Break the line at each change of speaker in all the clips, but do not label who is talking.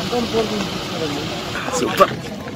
Super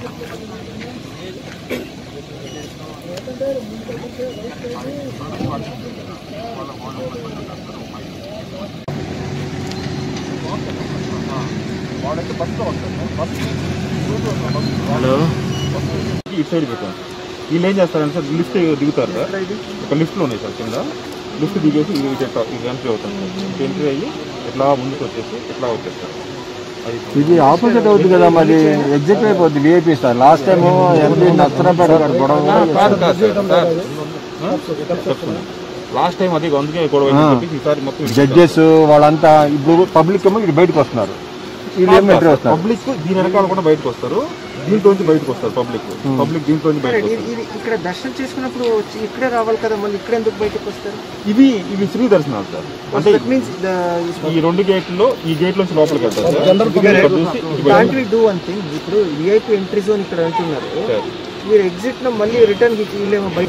hello
ఇటు side పెట్టాం వీళ్ళు ఏం చేస్తారంటే సార్ లిఫ్ట్ దిగుతారు సార్ ఒక లిఫ్ట్లో ఉన్నాయి సార్ కింద లిఫ్ట్ దిగేసి ఇది ఇట్లా ఇది ఎంట్రీ అవుతుంది సార్ ఎంట్రీ అయ్యి ఇట్లా ముందుకు వచ్చేసి ఇట్లా వచ్చేస్తారు అది
ఇది ఆపోజిట్ అవుతుంది కదా మరి ఎగ్జిట్ అయిపోద్ది VIP sir last time MP Nachanapeta గారు గొడవ
కాదు కాదు సార్ సార్ లాస్ట్ టైం అది అందుకే గొడవ అయిందని చెప్పేసి ఈసారి మొత్తం
జడ్జెస్ వాళ్ళంతా ఇప్పుడు పబ్లిక్ ఏమో ఇటు బయటకు వస్తున్నారు వీళ్ళు ఏమో ఎంట్రీ వస్తున్నారు
పబ్లిక్ దీని వెనకాల కూడా బయటకు వస్తారు దీంట్లో నుంచి బయటకు వస్తారు పబ్లిక్ పబ్లిక్ దీంట్లో నుంచి బయటకు వస్తారు
ఇది ఇక్కడ దర్శనం చేసుకున్నప్పుడు వచ్చి ఇక్కడే రావాలి కదా మళ్ళీ ఇక్కడ ఎందుకు బయటకు వస్తారు
ఇవి ఇవి ఫ్రీ దర్శనాలు సార్ అంటే
దట్ మీన్స్
ఈ రెండు గేట్లో ఈ గేట్ నుంచి లోపలికి వెళ్తారు సార్ ఇక్కడ చూసి ఇటు బయటకు
can't we do one thing ఇప్పుడు విఐపి ఎంట్రీ జోన్ ఇక్కడ అంటున్నారు
సార్.
మీరు ఎగ్జిట్ లో మళ్ళీ రిటర్న్ వీళ్ళేమో బయట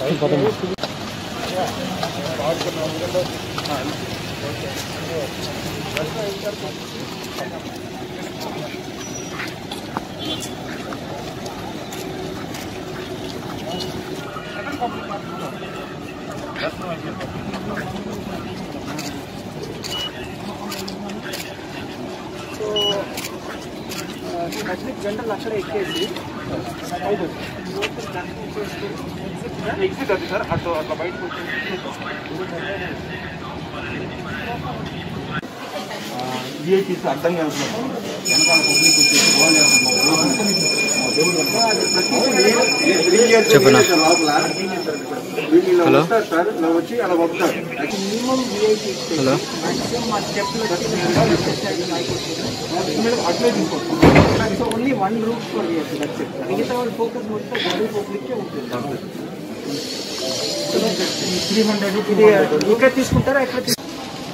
సో జనరల్ అక్కడ ఎక్కేసి
ఎగ్జిట్ అది సార్ అటు అట్లా బయటకు విఐపీస్ అడ్డంగా వెళ్తున్నారు వెనకాల పబ్లిక్ వచ్చేసి గోల్
చెప్పనా హలో
వచ్చి అలా పంపుతారు మినిమం విఐపి
హలో
మా స్టెప్లో so only one route for VIP that's it మిగతా వాళ్ళ ఫోకస్ మొత్తం గోడీ పబ్లిక్కే ఉంటుంది
త్రీ హండ్రెడ్
ఇది ఇక్కడ తీసుకుంటారా ఎక్కడ తీసుకుంటారా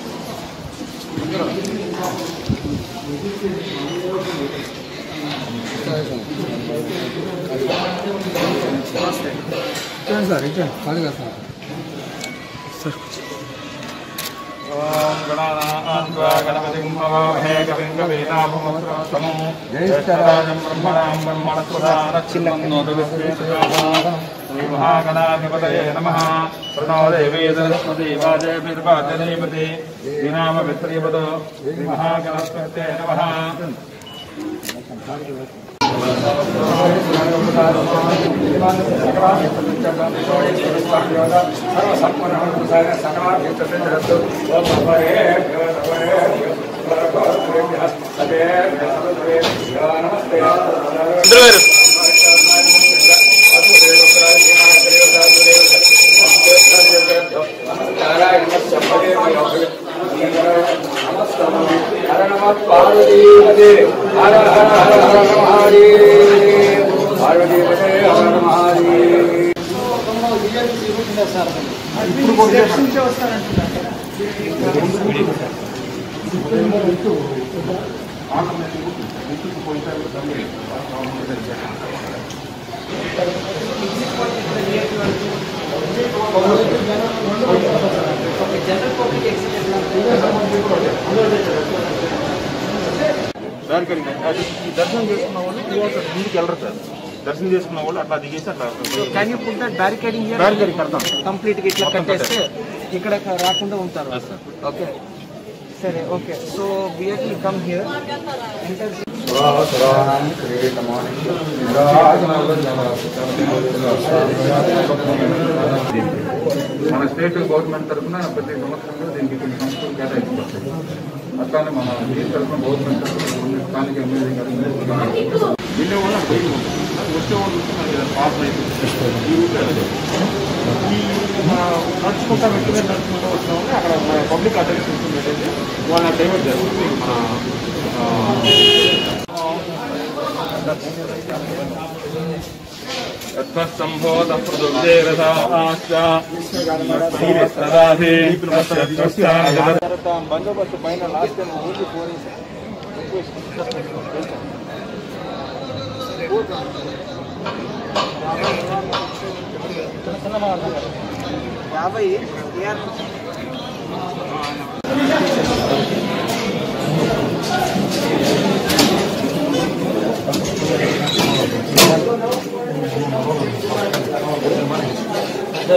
ఓం గణానాన్వా గణపతిం భవామహే కవిం కవీనాభమస్రవస్తమో జ్యేష్ఠరాజం బ్రహ్మణాం బ్రహ్మణస్పదానచ్చిన్నోతు శ్రీ మహాగణాధిపతయే నమః ప్రణో దేవీ సరస్వతి వాజేభిర్వాజనేపతి శ్రీనామ విత్రియపదో శ్రీ మహాగణస్పతే నమః
దర్శించే వస్తారంటున్నారు
బ్యారికేడింగ్ అది ఈ దర్శనం చేసుకున్న వాళ్ళు ఇవాళ ముందుకు వెళ్ళరు సార్ దర్శనం చేసుకున్న వాళ్ళు అట్లా దిగేసి అట్లా
can you put that barricading
barricading కడతాం
కంప్లీట్ గా ఇట్లా కట్టేస్తే ఇక్కడ రాకుండా ఉంటారు ఓకే సరే okay so VIP come here enter
మన స్టేట్ గవర్నమెంట్ తరఫున ప్రతి సంవత్సరంలో దీనికి కొన్ని సంస్థలు కేటాయించబడతాయి అట్లానే మన స్టేట్ తరఫున గవర్నమెంట్ తరఫున కొన్ని స్థానిక ఎమ్మెల్యే గారు వెళ్ళే వాళ్ళు అక్కడ బయటకు పంపిస్తారు. వచ్చే వాళ్ళు వస్తే మనకి ఏదైనా పాస్ అయిపోతుంది ఈ రూట్ అదే. ఈ మన నడుచుకుంటా మెట్ల మీద నడుచుకుంటూ వచ్చిన వాళ్ళు అక్కడ మన పబ్లిక్ అటెన్షన్ పెట్టేసి వాళ్ళని డైవర్ట్ చేస్తారు మన తత్సంభోత పృథుర్దేవతాశ్చ సదాభి
బందోబస్తు పైన లాస్ట్ టైం ఓన్లీ పోలీస్ యాభై ఏఆర్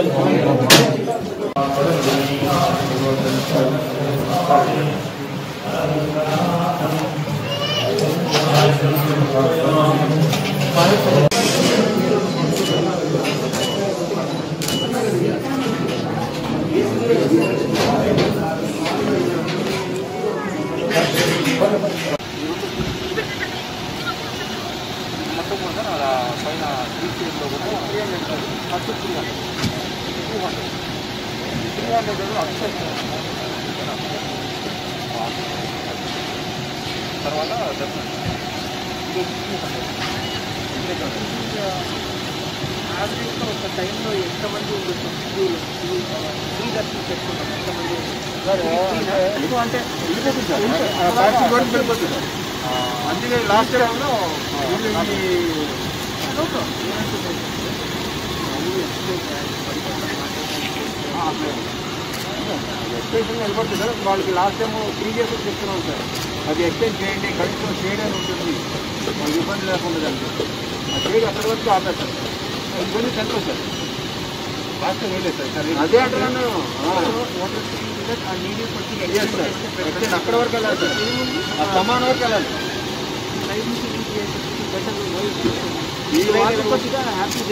ఒక టైంలో ఎంతమంది ఉండొచ్చు ఫ్రీ దర్శనం పెట్టుకుంటాం ఎంతమంది ఎక్కువ అంటే
అందుకే లాస్ట్ టైంలో ఎక్స్టెన్షన్ నిలబడుతుంది సార్ వాళ్ళకి లాస్ట్ టైం త్రీ ఇయర్స్ చెప్తున్నాం సార్ అది ఎక్స్టెండ్ చేయండి కనీసం షేడ్ అని ఉంటుంది వాళ్ళకి ఇబ్బంది లేకుండా దానికి ఆ షేడ్ అక్కడి వరకు ఆపారు సార్ ఇబ్బంది సెంటర్ సార్ లాస్ట్ టైం వేయలేదు సార్ అదే అంటున్నాను Yes, sir. Extend అక్కడ వరకు వెళ్ళాలి సార్ ఆ సమాన వరకు వెళ్ళాలి ఈ వాటర్ కొద్దిగా హ్యాపీ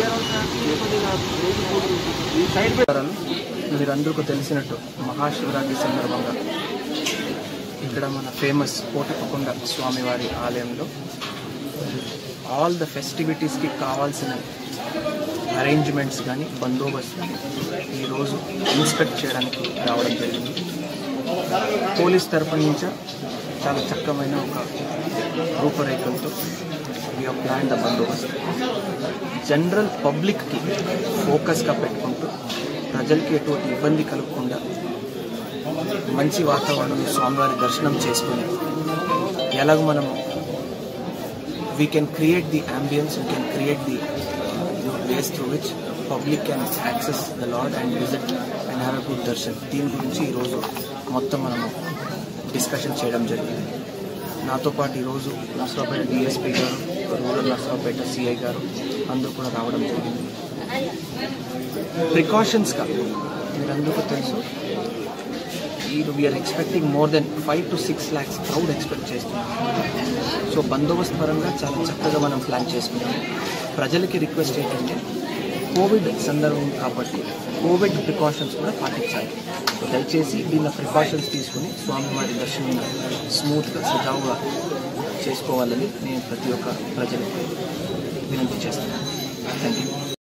ఈ సైడ్
మీరందరికీ తెలిసినట్టు మహాశివరాత్రి సందర్భంగా ఇక్కడ మన ఫేమస్ కోటప్పకొండ స్వామివారి ఆలయంలో ఆల్ ద ఫెస్టివిటీస్కి కావాల్సిన అరేంజ్మెంట్స్ కానీ బందోబస్తు కానీ ఈరోజు ఇన్స్పెక్ట్ చేయడానికి రావడం జరిగింది పోలీస్ తరపు నుంచి చాలా చక్కమైన ఒక రూపురేఖలతో వీ ప్లాన్ ద బందోబస్తు జనరల్ పబ్లిక్కి ఫోకస్గా పెట్టుకుంటూ ప్రజలకి ఎటువంటి ఇబ్బంది కలగకుండా మంచి వాతావరణం స్వామివారి దర్శనం చేసుకుని ఎలాగ మనం we can create the ambience we can create the ways through which public can access the lord and visit and have a good darshan దీని గురించి ఈరోజు మొత్తం మనము డిస్కషన్ చేయడం జరిగింది నాతో పాటు ఈరోజు నర్సరావుపేట డిఎస్పీ గారు రూరల్ నర్సరావుపేట సిఐ గారు అందరూ కూడా రావడం జరిగింది ప్రికాషన్స్గా మీరందరికీ తెలుసు ఈ we are expecting more than five to six lakhs crowd expect చేస్తున్నాం సో బందోబస్తు పరంగా చాలా చక్కగా మనం ప్లాన్ చేసుకున్నాం ప్రజలకి రిక్వెస్ట్ ఏంటంటే కోవిడ్ సందర్భం కాబట్టి కోవిడ్ ప్రికాషన్స్ కూడా పాటించాలి సో దయచేసి దీని ప్రికాషన్స్ తీసుకుని స్వామివారి దర్శనం స్మూత్గా సజావుగా చేసుకోవాలని నేను ప్రతి ఒక్క ప్రజలకు వినంతి చేస్తున్నాను థ్యాంక్ యూ